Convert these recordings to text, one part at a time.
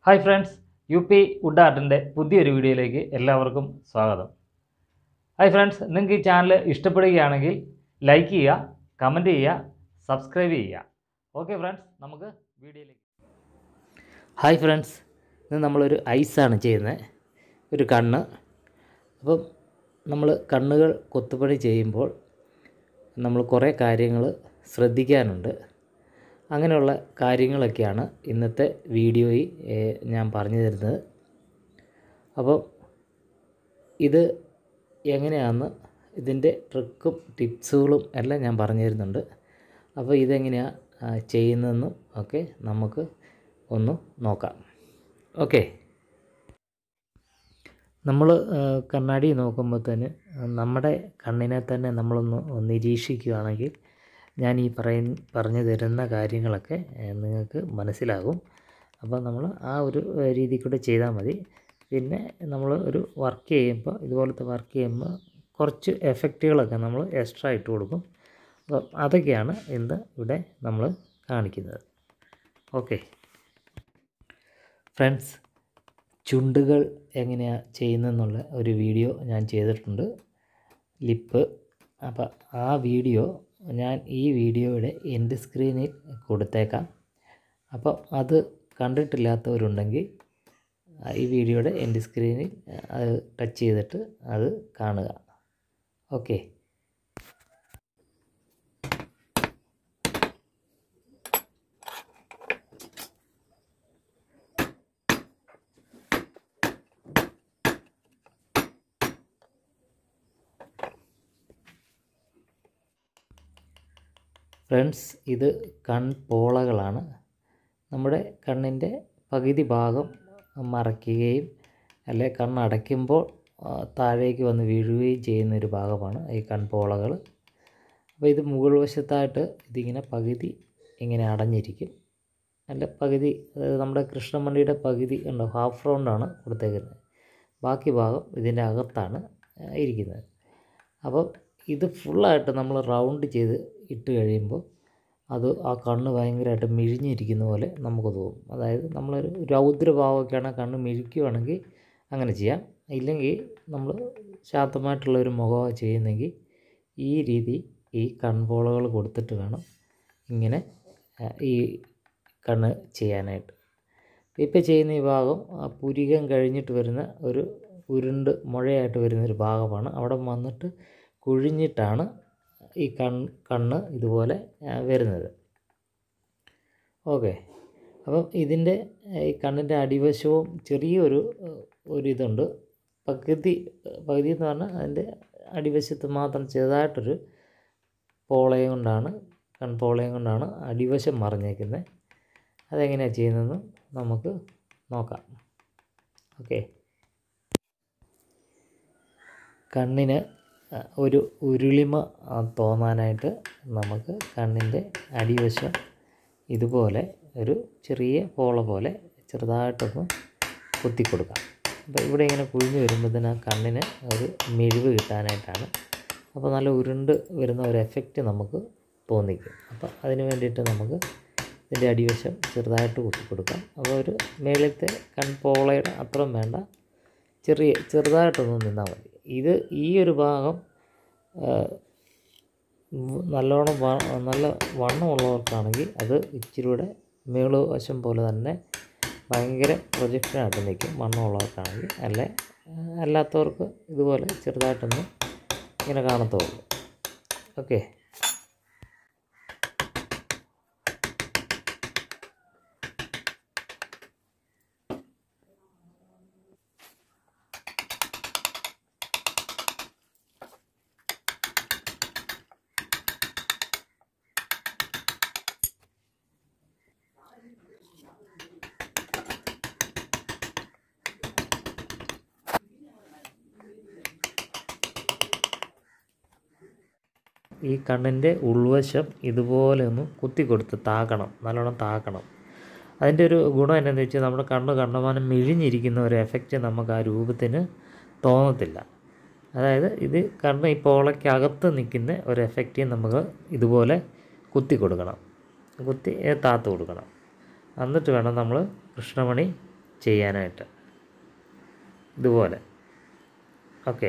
hi friends U P wood ആർട്ടിൻ്റെ പുതിയൊരു വീഡിയോയിലേക്ക് എല്ലാവർക്കും സ്വാഗതം ഹായ് ഫ്രണ്ട്സ് നിങ്ങൾക്ക് ഈ ചാനൽ ഇഷ്ടപ്പെടുകയാണെങ്കിൽ ലൈക്ക് ചെയ്യുക കമൻറ്റ് ചെയ്യുക സബ്സ്ക്രൈബ് ചെയ്യുക ഓക്കെ ഫ്രണ്ട്സ് നമുക്ക് വീഡിയോയിലേക്ക് ഹായ് ഫ്രണ്ട്സ് ഇന്ന് നമ്മളൊരു ഐസാണ് ചെയ്യുന്നത് ഒരു കണ്ണ് അപ്പം നമ്മൾ കണ്ണുകൾ കൊത്തുപണി ചെയ്യുമ്പോൾ നമ്മൾ കുറേ കാര്യങ്ങൾ ശ്രദ്ധിക്കാനുണ്ട് അങ്ങനെയുള്ള കാര്യങ്ങളൊക്കെയാണ് ഇന്നത്തെ വീഡിയോയിൽ ഏഹ്, ഞാൻ പറഞ്ഞു തരുന്നത് അപ്പോൾ ഇത് എങ്ങനെയാണെന്ന് ഇതിൻ്റെ ട്രിക്കും ടിപ്സുകളും എല്ലാം ഞാൻ പറഞ്ഞു തരുന്നുണ്ട് അപ്പോൾ ഇതെങ്ങനെയാണ് ചെയ്യുന്നതെന്നും ഒക്കെ നമുക്ക് ഒന്ന് നോക്കാം ഓക്കെ നമ്മൾ കണ്ണാടി നോക്കുമ്പോൾ തന്നെ നമ്മുടെ കണ്ണിനെ തന്നെ നമ്മളൊന്ന് നിരീക്ഷിക്കുകയാണെങ്കിൽ ഞാൻ ഈ പറയ പറഞ്ഞു തരുന്ന കാര്യങ്ങളൊക്കെ ഏഹ്, നിങ്ങൾക്ക് മനസ്സിലാകും അപ്പോൾ നമ്മൾ ആ ഒരു ഏഹ്, രീതിയിൽ കൂടെ ചെയ്താൽ മതി പിന്നെ നമ്മൾ ഒരു വർക്ക് ചെയ്യുമ്പോൾ ഇതുപോലത്തെ വർക്ക് ചെയ്യുമ്പോൾ കുറച്ച് എഫക്റ്റുകളൊക്കെ നമ്മൾ എക്സ്ട്രാ ഇട്ട് കൊടുക്കും അപ്പോൾ അതൊക്കെയാണ് ഇന്ന് ഇവിടെ നമ്മൾ കാണിക്കുന്നത് ഓക്കെ ഫ്രണ്ട്സ് ചുണ്ടുകൾ എങ്ങനെയാണ് ചെയ്യുന്നതെന്നുള്ള ഒരു വീഡിയോ ഞാൻ ചെയ്തിട്ടുണ്ട് ലിപ്പ് അപ്പോൾ ആ വീഡിയോ ഞാൻ ഈ വീഡിയോയുടെ എൻഡ് സ്ക്രീനിൽ കൊടുത്തേക്കാം അപ്പോൾ അത് കണ്ടിട്ടില്ലാത്തവരുണ്ടെങ്കിൽ ആ, ഈ വീഡിയോയുടെ എൻഡ് സ്ക്രീനിൽ അത് ടച്ച് ചെയ്തിട്ട് അത് കാണുക ഓക്കെ ഫ്രണ്ട്സ് ഇത് കൺപോളകളാണ് നമ്മുടെ കണ്ണിൻ്റെ പകുതി ഭാഗം മറയ്ക്കുകയും അല്ലെ കണ്ണടയ്ക്കുമ്പോൾ ആ, താഴേക്ക് വന്ന് വീഴുകയും ചെയ്യുന്ന ഒരു ഭാഗമാണ് ഈ കൺപോളകൾ അപ്പോൾ ഇത് മുകൾ വശത്തായിട്ട് ഇതിങ്ങനെ പകുതി ഇങ്ങനെ അടഞ്ഞിരിക്കും അല്ല പകുതി അതായത് നമ്മുടെ കൃഷ്ണമണിയുടെ പകുതി ഉണ്ടോ ഹാഫ് റൗണ്ടാണ് കൊടുത്തേക്കുന്നത് ബാക്കി ഭാഗം ഇതിൻ്റെ അകത്താണ് ആ, ഇരിക്കുന്നത് അപ്പോൾ ഇത് ഫുള്ളായിട്ട് നമ്മൾ റൗണ്ട് ചെയ്ത് ഇട്ട് കഴിയുമ്പോൾ അത് ആ കണ്ണ് ഭയങ്കരമായിട്ട് മിഴിഞ്ഞിരിക്കുന്ന പോലെ നമുക്ക് തോന്നും അതായത് നമ്മളൊരു രൗദ്രഭാവമൊക്കെയാണ് കണ്ണ് മിഴിക്കുകയാണെങ്കിൽ അങ്ങനെ ചെയ്യാം ഇല്ലെങ്കിൽ നമ്മൾ ശാന്തമായിട്ടുള്ള ഒരു മുഖമാണ് ചെയ്യുന്നെങ്കിൽ ഈ രീതി ഈ കൺപോളകൾ കൊടുത്തിട്ട് വേണം ഇങ്ങനെ ആ, ഈ കണ്ണ് ചെയ്യാനായിട്ട് ഇപ്പോൾ ചെയ്യുന്ന ഈ ഭാഗം ആ പുരികം കഴിഞ്ഞിട്ട് വരുന്ന ഒരു ഉരുണ്ട് മുഴയായിട്ട് വരുന്ന ഒരു ഭാഗമാണ് അവിടെ വന്നിട്ട് കുഴിഞ്ഞിട്ടാണ് ഈ കൺ കണ്ണ് ഇതുപോലെ ആ, വരുന്നത് ഓക്കെ അപ്പം ഇതിൻ്റെ ഈ കണ്ണിൻ്റെ അടിവശവും ചെറിയൊരു ഏഹ്, ഒരിതുണ്ട് പകുതി പകുതി എന്ന് പറഞ്ഞാൽ അതിൻ്റെ അടിവശത്ത് മാത്രം ചെറുതായിട്ടൊരു പോളയും കൊണ്ടാണ് കൺപോളയും കൊണ്ടാണ് അടിവശം മറിഞ്ഞേക്കുന്നത് അതെങ്ങനെയാണ് ചെയ്യുന്നതെന്ന് നമുക്ക് നോക്കാം ഓക്കെ കണ്ണിന് ആ, ഒരു ഉരുളിമ ആ, തോന്നാനായിട്ട് നമുക്ക് കണ്ണിൻ്റെ അടിവശം ഇതുപോലെ ഒരു ചെറിയ പോള പോലെ ചെറുതായിട്ടൊന്ന് കുത്തി കൊടുക്കാം അപ്പോൾ ഇവിടെ ഇങ്ങനെ കുഴിഞ്ഞ് വരുമ്പോഴത്തേന് ആ കണ്ണിന് ഒരു മിഴിവ് കിട്ടാനായിട്ടാണ് അപ്പോൾ നല്ല ഉരുണ്ട് വരുന്ന ഒരു എഫക്റ്റ് നമുക്ക് തോന്നിക്കും അപ്പോൾ അതിന് വേണ്ടിയിട്ട് നമുക്ക് ഇതിൻ്റെ അടിവശം ചെറുതായിട്ട് കുത്തി കൊടുക്കാം അപ്പോൾ ഒരു മേളത്തെ കൺപോളയുടെ അത്രയും വേണ്ട ചെറിയ ചെറുതായിട്ടൊന്ന് നിന്നാൽ മതി ഇത് ഈ ഒരു ഭാഗം ആ, ഉം, നല്ലോണം വ- നല്ല വണ്ണമുള്ളവർക്കാണെങ്കിൽ അത് ഇച്ചിരി കൂടെ മേള് വശം പോലെ തന്നെ ഭയങ്കര പ്രൊജക്ഷനായിട്ട് നിൽക്കും വണ്ണമുള്ളവർക്കാണെങ്കിൽ അല്ലെ ആ, അല്ലാത്തവർക്ക് ഇതുപോലെ ചെറുതായിട്ടൊന്ന് ഇങ്ങനെ കാണത്തുള്ളൂ ഓക്കെ ഈ കണ്ണിൻ്റെ ഉൾവശം ഇതുപോലെ ഒന്ന് കുത്തി കൊടുത്ത് താക്കണം നല്ലോണം താക്കണം അതിൻ്റെ ഒരു ഗുണം എന്താണെന്ന് വെച്ചാൽ നമ്മുടെ കണ്ണ് കണ്ടമാനം മിഴിഞ്ഞിരിക്കുന്ന ഒരു എഫക്റ്റ് നമുക്ക് ആ രൂപത്തിന് തോന്നത്തില്ല അതായത് ഇത് കണ്ണ് ഈ പോളയ്ക്കകത്ത് നിൽക്കുന്ന ഒരു എഫക്റ്റ് നമുക്ക് ഇതുപോലെ കുത്തി കൊടുക്കണം കുത്തി ഏ, താത്ത് കൊടുക്കണം എന്നിട്ട് വേണം നമ്മൾ കൃഷ്ണമണി ചെയ്യാനായിട്ട് ഇതുപോലെ ഓക്കെ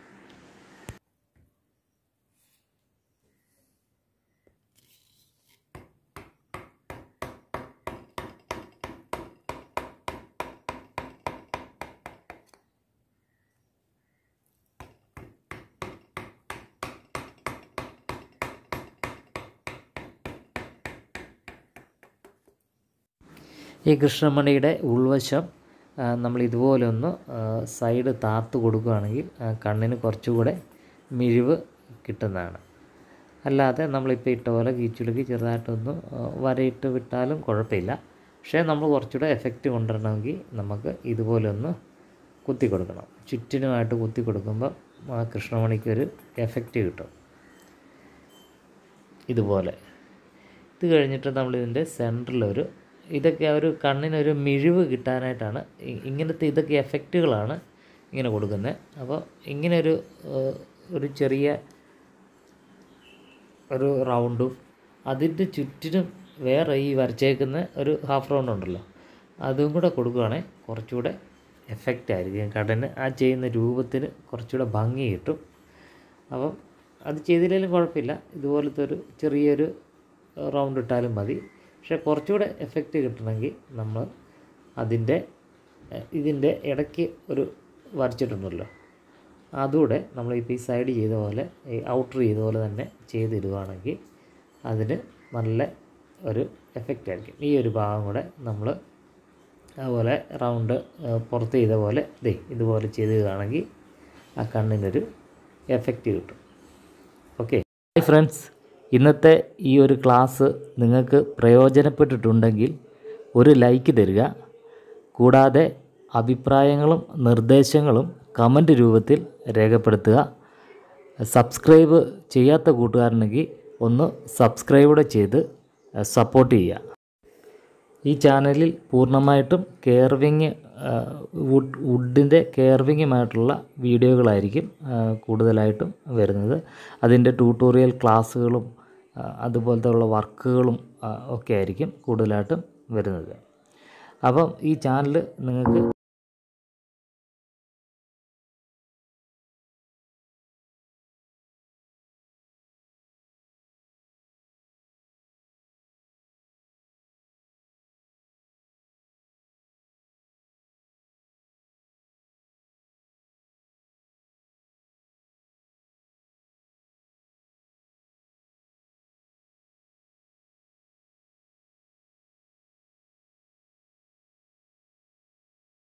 ഈ കൃഷ്ണമണിയുടെ ഉൾവശം ആ, നമ്മൾ ഇതുപോലെ ഒന്ന് ആ, സൈഡ് താത്ത് കൊടുക്കുകയാണെങ്കിൽ ആ, കണ്ണിന് കുറച്ചുകൂടെ മിഴിവ് കിട്ടുന്നതാണ് അല്ലാതെ നമ്മളിപ്പോൾ ഇട്ട പോലെ കീച്ചുലുക്കി ചെറുതായിട്ടൊന്ന് ആ, വരയിട്ട് വിട്ടാലും കുഴപ്പമില്ല പക്ഷേ നമ്മൾ കുറച്ചുകൂടെ എഫക്റ്റ് കൊണ്ടുവരണമെങ്കിൽ നമുക്ക് ഇതുപോലെ ഒന്ന് കുത്തി കൊടുക്കണം ചുറ്റിനുമായിട്ട് കുത്തി കൊടുക്കുമ്പോൾ ആ കൃഷ്ണമണിക്കൊരു എഫക്റ്റ് കിട്ടും ഇതുപോലെ ഇത് കഴിഞ്ഞിട്ട് നമ്മളിതിൻ്റെ സെൻറ്ററിലൊരു ഇതൊക്കെ ആ ഒരു കണ്ണിനൊരു മിഴിവ് കിട്ടാനായിട്ടാണ് ഇ- ഇങ്ങനത്തെ ഇതൊക്കെ എഫക്റ്റുകളാണ് ഇങ്ങനെ കൊടുക്കുന്നത് അപ്പോൾ ഇങ്ങനെ ഒരു ഏഹ്, ഒരു ചെറിയ ഒരു റൗണ്ടും അതിൻ്റെ ചുറ്റിനും വേറെ ഈ വരച്ചേക്കുന്ന ഒരു ഹാഫ് റൗണ്ട് ഉണ്ടല്ലോ അതും കൂടെ കൊടുക്കുകയാണെങ്കിൽ കുറച്ചുകൂടെ എഫക്റ്റ് ആയിരിക്കും കടന് ആ ചെയ്യുന്ന രൂപത്തിന് കുറച്ചുകൂടെ ഭംഗി കിട്ടും അപ്പം അത് ചെയ്തില്ലെങ്കിലും കുഴപ്പമില്ല ഇതുപോലത്തെ ഒരു ചെറിയൊരു റൗണ്ട് ഇട്ടാലും മതി പക്ഷേ കുറച്ചുകൂടെ എഫക്റ്റ് കിട്ടണമെങ്കിൽ നമ്മൾ അതിൻ്റെ എഹ്, ഇതിൻ്റെ ഇടയ്ക്ക് ഒരു വരച്ചിട്ടുണ്ടല്ലോ അതുകൂടെ നമ്മളിപ്പോൾ ഈ സൈഡ് ചെയ്ത പോലെ ഈ ഔട്ടർ ചെയ്ത പോലെ തന്നെ ചെയ്തിടുകയാണെങ്കിൽ അതിന് നല്ല ഒരു എഫക്റ്റ് ആയിരിക്കും ഈ ഒരു ഭാഗം കൂടെ നമ്മൾ അതുപോലെ റൗണ്ട് ഏഹ്, പുറത്ത് ചെയ്ത പോലെ ദേ ഇതുപോലെ ചെയ്തിടുകയാണെങ്കിൽ ആ കണ്ണിനൊരു എഫക്റ്റ് കിട്ടും ഓക്കെ ഹായ് ഫ്രണ്ട്സ് ഇന്നത്തെ ഈ ഒരു ക്ലാസ് നിങ്ങൾക്ക് പ്രയോജനപ്പെട്ടിട്ടുണ്ടെങ്കിൽ ഒരു ലൈക്ക് തരിക കൂടാതെ അഭിപ്രായങ്ങളും നിർദ്ദേശങ്ങളും കമൻറ്റ് രൂപത്തിൽ രേഖപ്പെടുത്തുക സബ്സ്ക്രൈബ് ചെയ്യാത്ത കൂട്ടുകാരനെങ്കിൽ ഒന്ന് സബ്സ്ക്രൈബൂടെ ചെയ്ത് സപ്പോർട്ട് ചെയ്യുക ഈ ചാനലിൽ പൂർണ്ണമായിട്ടും കെയർവിങ് വുഡ് വുഡിൻ്റെ കെയർവിങ്ങുമായിട്ടുള്ള വീഡിയോകളായിരിക്കും ആ, കൂടുതലായിട്ടും വരുന്നത് അതിൻ്റെ ട്യൂട്ടോറിയൽ ക്ലാസ്സുകളും ആ, അതുപോലത്തെ ഉള്ള വർക്കുകളും ആ, ഒക്കെ ആയിരിക്കും കൂടുതലായിട്ടും വരുന്നത് അപ്പം ഈ ചാനൽ നിങ്ങൾക്ക്